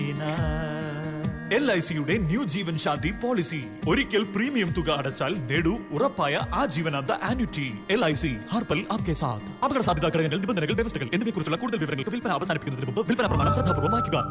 L I സിയുടെ new Jeevan Shanti policy ഒരിക്കൽ premium തുക അടച്ചാൽ നേടൂ ഉറപ്പായ ആജീവനാന്ത ആന്വിറ്റി എൽ ഐ സി ഹർപ്പൽ ആപ്കെ സാത്ത് അപകട സാധ്യതാ ഘടകങ്ങൾ നിബന്ധനകൾ വ്യവസ്ഥകൾ എന്നിവയെക്കുറിച്ചുള്ള കൂടുതൽ വിവരങ്ങൾക്ക് വിൽപ്പന അവസാനിപ്പിക്കുന്നതിന് മുമ്പ് വിൽപ്പന പ്രമാണം ശ്രദ്ധാപൂർവ്വം വായിക്കുക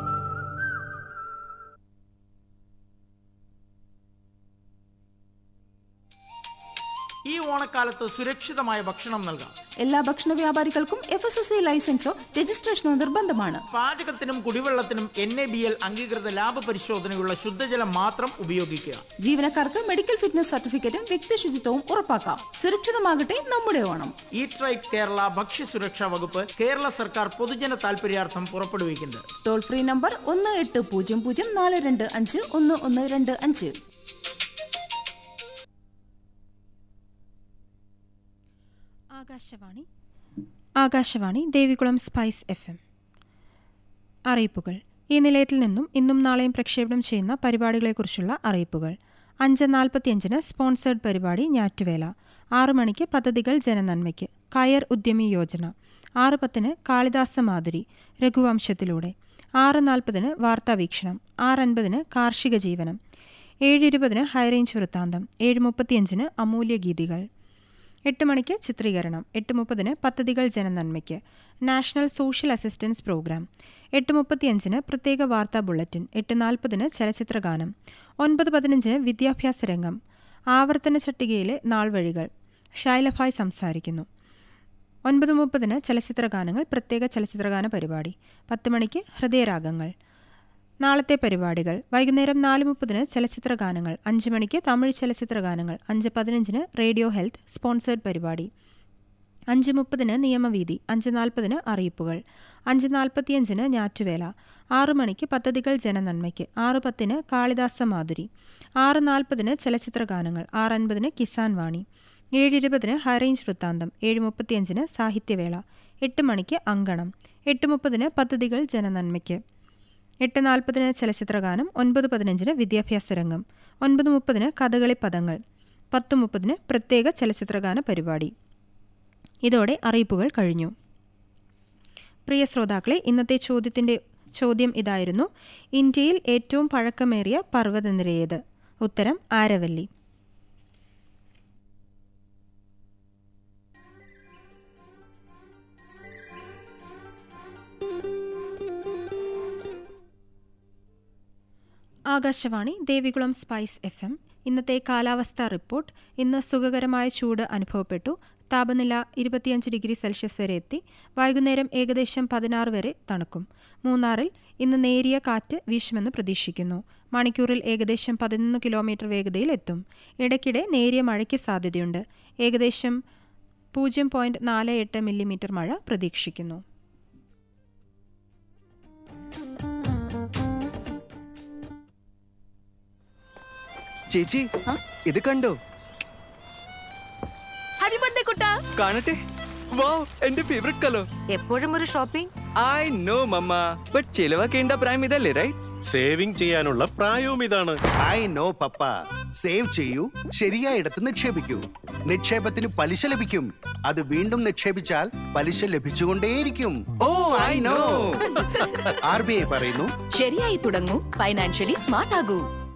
ഈ ഓണക്കാലത്ത് സുരക്ഷിതമായ ഭക്ഷണം നൽകാം എല്ലാ ഭക്ഷണ വ്യാപാരികൾക്കും എഫ് എസ് എസ് ഐ ലൈസൻസോ രജിസ്ട്രേഷനോ നിർബന്ധമാണ് പാചകത്തിനും കുടിവെള്ളത്തിനും എൻ എ ബി എൽ അംഗീകൃത ലാഭ പരിശോധനയുള്ള ശുദ്ധജലം മാത്രം ഉപയോഗിക്കുക ജീവനക്കാർക്ക് മെഡിക്കൽ ഫിറ്റ്നസ് സർട്ടിഫിക്കറ്റും വ്യക്തി ശുചിത്വവും ഉറപ്പാക്കാം സുരക്ഷിതമാകട്ടെ നമ്മുടെ ഓണം ഈറ്റ് റൈറ്റ് കേരള ഭക്ഷ്യസുരക്ഷാ വകുപ്പ് കേരള സർക്കാർ പൊതുജന താൽപര്യാർത്ഥം പുറപ്പെടുവിക്കുന്നത് ടോൾ ഫ്രീ നമ്പർ ഒന്ന് എട്ട് പൂജ്യം പൂജ്യം നാല് രണ്ട് അഞ്ച് ഒന്ന് ഒന്ന് രണ്ട് അഞ്ച് ആകാശവാണി ആകാശവാണി ദേവികുളം സ്പൈസ് എഫ് എം അറിയിപ്പുകൾ ഈ നിലയത്തിൽ നിന്നും ഇന്നും നാളെയും പ്രക്ഷേപണം ചെയ്യുന്ന പരിപാടികളെക്കുറിച്ചുള്ള അറിയിപ്പുകൾ അഞ്ച് നാൽപ്പത്തിയഞ്ചിന് സ്പോൺസേഡ് പരിപാടി ഞാറ്റുവേല ആറു മണിക്ക് പദ്ധതികൾ ജനനന്മയ്ക്ക് കയർ ഉദ്യമി യോജന ആറ് പത്തിന് കാളിദാസ മാധുരി രഘുവംശത്തിലൂടെ ആറ് നാൽപ്പതിന് വാർത്താവീക്ഷണം ആറ് അൻപതിന് കാർഷിക ജീവനം ഏഴ് ഇരുപതിന് ഹൈറേഞ്ച് വൃത്താന്തം ഏഴ് മുപ്പത്തിയഞ്ചിന് അമൂല്യ ഗീതികൾ എട്ട് മണിക്ക് ചിത്രീകരണം എട്ട് മുപ്പതിന് പദ്ധതികൾ ജനനന്മയ്ക്ക് നാഷണൽ സോഷ്യൽ അസിസ്റ്റൻസ് പ്രോഗ്രാം എട്ട് മുപ്പത്തിയഞ്ചിന് പ്രത്യേക വാർത്താ ബുള്ളറ്റിൻ എട്ട് നാൽപ്പതിന് ചലച്ചിത്രഗാനം ഒൻപത് പതിനഞ്ചിന് വിദ്യാഭ്യാസ രംഗം ആവർത്തന ചട്ടികയിലെ നാൾവഴികൾ ഷൈലഭായ് സംസാരിക്കുന്നു ഒൻപത് മുപ്പതിന് ചലച്ചിത്രഗാനങ്ങൾ പ്രത്യേക ചലച്ചിത്രഗാന പരിപാടി പത്ത് മണിക്ക് ഹൃദയരാഗങ്ങൾ നാളത്തെ പരിപാടികൾ വൈകുന്നേരം നാല് മുപ്പതിന് ചലച്ചിത്ര ഗാനങ്ങൾ അഞ്ച് മണിക്ക് തമിഴ് ചലച്ചിത്ര ഗാനങ്ങൾ അഞ്ച് പതിനഞ്ചിന് റേഡിയോ ഹെൽത്ത് സ്പോൺസേഡ് പരിപാടി അഞ്ച് മുപ്പതിന് നിയമവീതി അഞ്ച് നാൽപ്പതിന് അറിയിപ്പുകൾ അഞ്ച് നാൽപ്പത്തിയഞ്ചിന് ഞാറ്റുവേല ആറു മണിക്ക് പദ്ധതികൾ ജനനന്മയ്ക്ക് ആറ് പത്തിന് കാളിദാസ മാധുരി ആറ് നാൽപ്പതിന് ചലച്ചിത്ര ഗാനങ്ങൾ ആറ് അൻപതിന് കിസാൻ വാണി ഏഴ് ഇരുപതിന് ഹൈറേഞ്ച് വൃത്താന്തം ഏഴ് മുപ്പത്തിയഞ്ചിന് സാഹിത്യവേള എട്ട് മണിക്ക് അങ്കണം എട്ട് മുപ്പതിന് പദ്ധതികൾ ജനനന്മയ്ക്ക് എട്ട് നാൽപ്പതിന് ചലച്ചിത്രഗാനം ഒൻപത് പതിനഞ്ചിന് വിദ്യാഭ്യാസ രംഗം ഒൻപത് മുപ്പതിന് കഥകളി പദങ്ങൾ പത്ത് മുപ്പതിന് പ്രത്യേക ചലച്ചിത്രഗാന പരിപാടി ഇതോടെ അറിയിപ്പുകൾ കഴിഞ്ഞു പ്രിയ ശ്രോതാക്കളെ ഇന്നത്തെ ചോദ്യത്തിൻ്റെ ചോദ്യം ഇതായിരുന്നു ഇന്ത്യയിൽ ഏറ്റവും പഴക്കമേറിയ പർവ്വതനിരയേത് ഉത്തരം ആരവല്ലി ആകാശവാണി ദേവികുളം സ്പൈസ് എഫ് എം ഇന്നത്തെ കാലാവസ്ഥാ റിപ്പോർട്ട് ഇന്ന് സുഖകരമായ ചൂട് അനുഭവപ്പെട്ടു താപനില ഇരുപത്തിയഞ്ച് ഡിഗ്രി സെൽഷ്യസ് വരെ എത്തി വൈകുന്നേരം ഏകദേശം പതിനാറ് വരെ തണുക്കും മൂന്നാറിൽ ഇന്ന് നേരിയ കാറ്റ് വീശുമെന്ന് പ്രതീക്ഷിക്കുന്നു മണിക്കൂറിൽ ഏകദേശം പതിനൊന്ന് കിലോമീറ്റർ വേഗതയിൽ എത്തും ഇടയ്ക്കിടെ നേരിയ മഴയ്ക്ക് സാധ്യതയുണ്ട് ഏകദേശം പൂജ്യം പോയിന്റ് നാല് എട്ട് മില്ലിമീറ്റർ മഴ പ്രതീക്ഷിക്കുന്നു ചേച്ചി ഇത് കണ്ടോ ഹാപ്പി ബർത്ത്ഡേ കുട്ടാ കാണട്ടെ വാ എന്റെ ഫേവറേറ്റ് കളർ എപ്പോഴും ഒരു shopping I know mamma but ചിലവാക്കേണ്ട പ്രായം ഇതല്ലേ റൈറ്റ് സേവിംഗ് ചെയ്യാനുള്ള പ്രായവും ഇതാണ് ഐ നോ പപ്പ സേവ് ചെയ്യൂ ശരിയായിടത്ത് നിക്ഷേപിക്കൂ നിക്ഷേപത്തിന് പലിശ ലഭിക്കും അത് വീണ്ടും നിക്ഷേപിച്ചാൽ പലിശ ലഭിച്ചുകൊണ്ടേയിരിക്കും oh I know R B I പറയുന്നു ശരിയായി തുടങ്ങൂ ഫൈനാൻഷ്യലി സ്മാർട്ട് ആകൂ